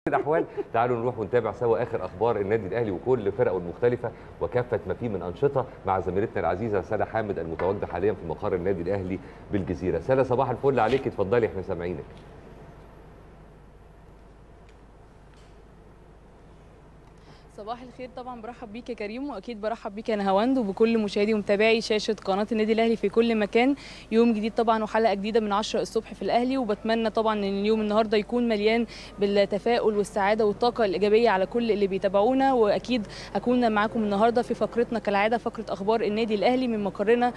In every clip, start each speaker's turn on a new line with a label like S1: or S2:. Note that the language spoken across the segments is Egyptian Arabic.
S1: الاحوال تعالوا نروح ونتابع سوا اخر اخبار النادي الاهلي وكل فرقه المختلفه وكافه ما فيه من انشطه مع زميلتنا العزيزه سلا حامد المتواجده حاليا في مقر النادي الاهلي بالجزيره سلا صباح الفل عليك اتفضلي احنا سامعينك
S2: صباح الخير طبعا برحب بيك يا كريم واكيد برحب بيك يا نهاوند وبكل مشاهدي ومتابعي شاشه قناه النادي الاهلي في كل مكان يوم جديد طبعا وحلقه جديده من 10 الصبح في الاهلي وبتمنى طبعا ان اليوم النهارده يكون مليان بالتفاؤل والسعاده والطاقه الايجابيه على كل اللي بيتابعونا واكيد هكون معاكم النهارده في فقرتنا كالعاده فقره اخبار النادي الاهلي من مقرنا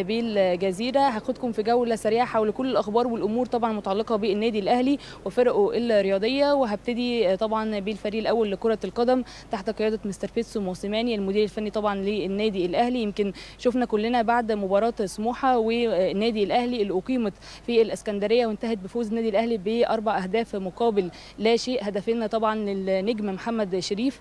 S2: بالجزيره هاخدكم في جوله سريعه حول كل الاخبار والامور طبعا متعلقه بالنادي الاهلي وفرقه الرياضيه وهبتدي طبعا بالفريق الاول لكره القدم تحت قياده مستر بيتسو موسيماني المدير الفني طبعا للنادي الاهلي يمكن شفنا كلنا بعد مباراه سموحه والنادي الاهلي اللي اقيمت في الاسكندريه وانتهت بفوز النادي الاهلي باربع اهداف مقابل لا شيء هدفين طبعا للنجم محمد شريف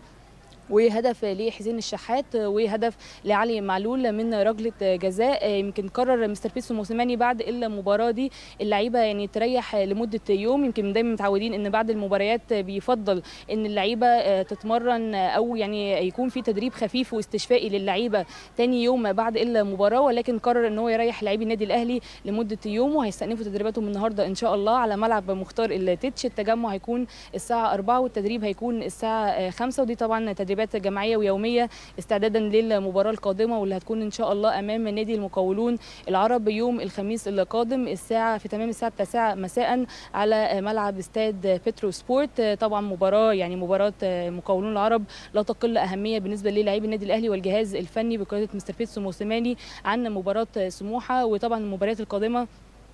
S2: وهدف لحسين الشحات وهدف لعلي معلول من ركله جزاء يمكن قرر مستر بيسو موسيماني بعد المباراه دي اللعيبه يعني تريح لمده يوم يمكن دايما متعودين ان بعد المباريات بيفضل ان اللعيبه تتمرن او يعني يكون في تدريب خفيف واستشفائي للعيبه تاني يوم بعد المباراه ولكن قرر ان هو يريح لاعبي النادي الاهلي لمده يوم وهيستأنفوا تدريباتهم النهارده ان شاء الله على ملعب مختار التتش التجمع هيكون الساعه 4 والتدريب هيكون الساعه 5 ودي طبعا تدريب تدريبات جماعيه ويوميه استعدادا للمباراه القادمه واللي هتكون ان شاء الله امام نادي المقاولون العرب يوم الخميس القادم الساعه في تمام الساعه 9 مساء على ملعب استاد بترو سبورت طبعا مباراه يعني مباراه مقاولون العرب لا تقل اهميه بالنسبه للاعبي النادي الاهلي والجهاز الفني بقياده مستر بيتسو موسيماني عن مباراه سموحه وطبعا المباريات القادمه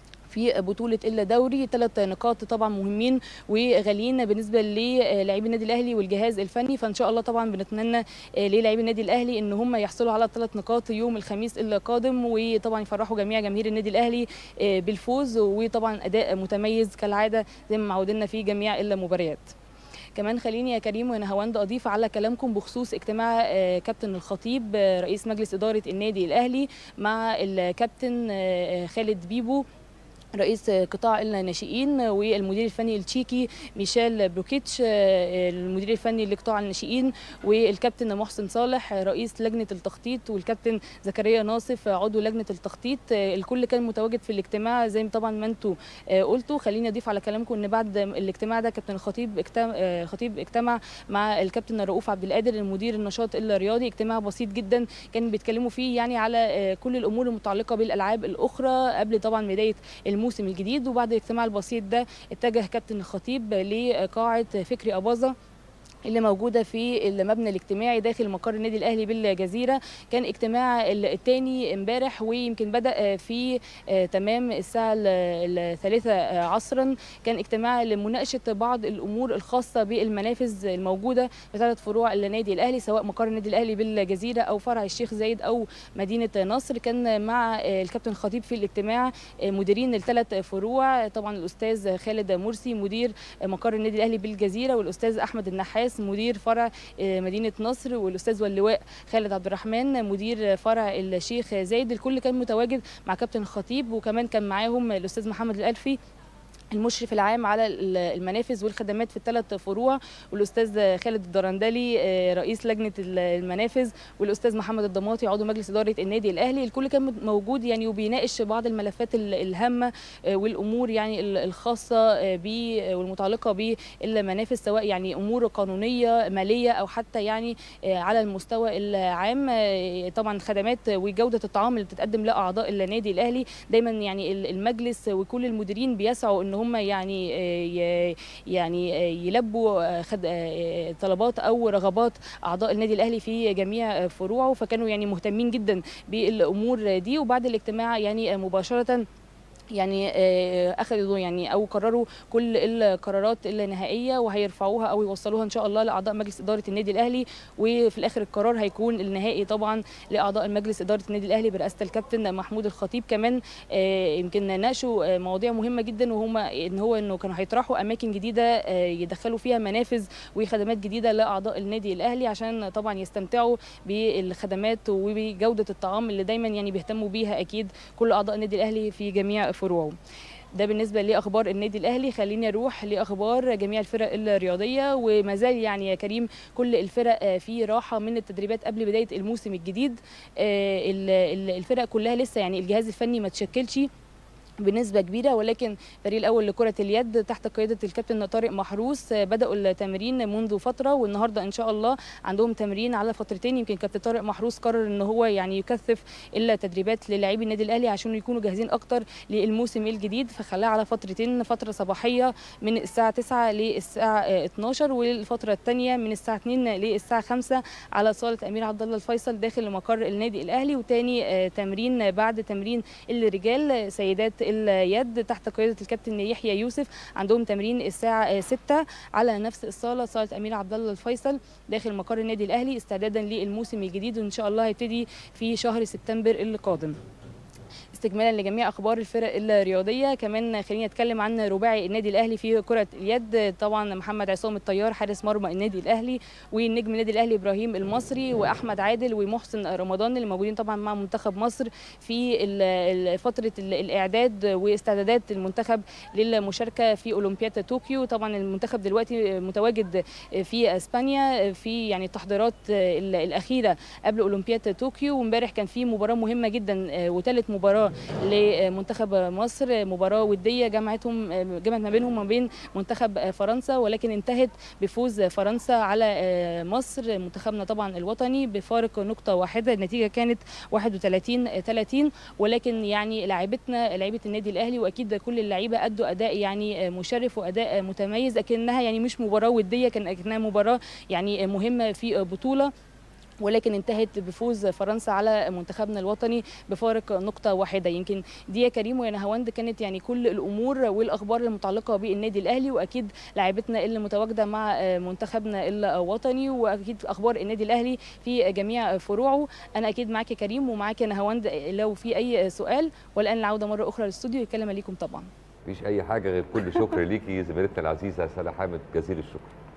S2: في بطوله الدوري ثلاث نقاط طبعا مهمين وغاليين بالنسبه للاعبي النادي الاهلي والجهاز الفني فان شاء الله طبعا بنتمنى للاعبي النادي الاهلي ان هم يحصلوا على ثلاث نقاط يوم الخميس القادم وطبعا يفرحوا جميع جماهير النادي الاهلي بالفوز وطبعا اداء متميز كالعاده زي ما معودنا في جميع المباريات كمان خليني يا كريم ونهاوند اضيف على كلامكم بخصوص اجتماع كابتن الخطيب رئيس مجلس اداره النادي الاهلي مع الكابتن خالد بيبو رئيس قطاع الناشئين والمدير الفني التشيكي ميشيل بروكيتش المدير الفني لقطاع الناشئين والكابتن محسن صالح رئيس لجنه التخطيط والكابتن زكريا ناصف عضو لجنه التخطيط الكل كان متواجد في الاجتماع زي طبعا ما انتم قلتوا خليني اضيف على كلامكم ان بعد الاجتماع ده كابتن الخطيب اجتمع خطيب اجتمع مع الكابتن رؤوف عبد القادر المدير النشاط الرياضي اجتماع بسيط جدا كان بيتكلموا فيه يعني على كل الامور المتعلقه بالالعاب الاخرى قبل طبعا بدايه الموسم الجديد وبعد الاجتماع البسيط ده اتجه كابتن الخطيب لقاعه فكري اباظه اللي موجوده في المبنى الاجتماعي داخل مقر النادي الاهلي بالجزيره كان اجتماع الثاني امبارح ويمكن بدا في تمام الساعه الثالثه عصرا كان اجتماع لمناقشه بعض الامور الخاصه بالمنافذ الموجوده في ثلاث فروع النادي الاهلي سواء مقر النادي الاهلي بالجزيره او فرع الشيخ زايد او مدينه نصر كان مع الكابتن الخطيب في الاجتماع مديرين الثلاث فروع طبعا الاستاذ خالد مرسي مدير مقر النادي الاهلي بالجزيره والاستاذ احمد النحاس مدير فرع مدينه نصر والاستاذ واللواء خالد عبد الرحمن مدير فرع الشيخ زايد الكل كان متواجد مع كابتن الخطيب وكمان كان معاهم الاستاذ محمد الالفي المشرف العام على المنافذ والخدمات في الثلاث فروع والاستاذ خالد الدرندلي رئيس لجنه المنافذ والاستاذ محمد الضماطي عضو مجلس اداره النادي الاهلي الكل كان موجود يعني وبيناقش بعض الملفات الهامه والامور يعني الخاصه ب والمتعلقه بالمنافذ سواء يعني امور قانونيه ماليه او حتى يعني على المستوى العام طبعا خدمات وجوده الطعام اللي بتتقدم لاعضاء النادي الاهلي دايما يعني المجلس وكل المديرين بيسعوا ان هم يعني يعني يلبوا طلبات او رغبات اعضاء النادي الاهلي في جميع فروعه فكانوا يعني مهتمين جدا بالامور دي وبعد الاجتماع يعني مباشره يعني اخذوا يعني او قرروا كل القرارات النهائيه وهيرفعوها او يوصلوها ان شاء الله لاعضاء مجلس اداره النادي الاهلي وفي الاخر القرار هيكون النهائي طبعا لاعضاء المجلس اداره النادي الاهلي برئاسه الكابتن محمود الخطيب كمان يمكن ناقشوا مواضيع مهمه جدا وهم ان هو انه كانوا هيطرحوا اماكن جديده يدخلوا فيها منافذ وخدمات جديده لاعضاء النادي الاهلي عشان طبعا يستمتعوا بالخدمات وبجوده الطعام اللي دايما يعني بيهتموا بيها اكيد كل اعضاء النادي الاهلي في جميع فروعه ده بالنسبه لاخبار النادي الاهلي خليني اروح لاخبار جميع الفرق الرياضيه وما زال يعني يا كريم كل الفرق في راحه من التدريبات قبل بدايه الموسم الجديد الفرق كلها لسه يعني الجهاز الفني ما تشكلش بنسبه كبيره ولكن الفريق الاول لكره اليد تحت قياده الكابتن طارق محروس بداوا التمرين منذ فتره والنهارده ان شاء الله عندهم تمرين على فترتين يمكن كابتن طارق محروس قرر ان هو يعني يكثف التدريبات للاعبي النادي الاهلي عشان يكونوا جاهزين اكتر للموسم الجديد فخلاها على فترتين فتره صباحيه من الساعه 9 للساعه 12 والفتره الثانيه من الساعه 2 للساعه 5 على صاله امير عبد الله الفيصل داخل مقر النادي الاهلي وتاني تمرين بعد تمرين الرجال سيدات اليد تحت قياده الكابتن يحيى يوسف عندهم تمرين الساعه 6 على نفس الصاله صاله امير عبد الله الفيصل داخل مقر النادي الاهلي استعدادا للموسم الجديد وان شاء الله هيبتدي في شهر سبتمبر القادم استكمالا لجميع اخبار الفرق الرياضيه كمان خليني اتكلم عن رباعي النادي الاهلي في كره اليد طبعا محمد عصام الطيار حارس مرمى النادي الاهلي ونجم النادي الاهلي ابراهيم المصري واحمد عادل ومحسن رمضان اللي موجودين طبعا مع منتخب مصر في فتره الاعداد واستعدادات المنتخب للمشاركه في اولمبياد طوكيو طبعا المنتخب دلوقتي متواجد في اسبانيا في يعني التحضيرات الاخيره قبل اولمبياد طوكيو وامبارح كان في مباراه مهمه جدا وثالث مباراه لمنتخب مصر مباراه وديه جمعتهم جمعت ما بينهم وما بين منتخب فرنسا ولكن انتهت بفوز فرنسا على مصر منتخبنا طبعا الوطني بفارق نقطه واحده النتيجه كانت 31 30 ولكن يعني لاعبتنا لعيبه النادي الاهلي واكيد كل اللعيبه ادوا اداء يعني مشرف واداء متميز اكنها يعني مش مباراه وديه كان اكنها مباراه يعني مهمه في بطوله ولكن انتهت بفوز فرنسا على منتخبنا الوطني بفارق نقطه واحده يمكن دي يا كريم ويا نهاوند كانت يعني كل الامور والاخبار المتعلقه بالنادي الاهلي واكيد لاعبتنا اللي متواجده مع منتخبنا الوطني واكيد اخبار النادي الاهلي في جميع فروعه انا اكيد معاك يا كريم ومعاك يا نهاوند لو في اي سؤال والان العوده مره اخرى للاستوديو يتكلم عليكم طبعا
S1: مفيش اي حاجه غير كل شكر ليكي زميلتنا العزيزه سلا حامد جزيل الشكر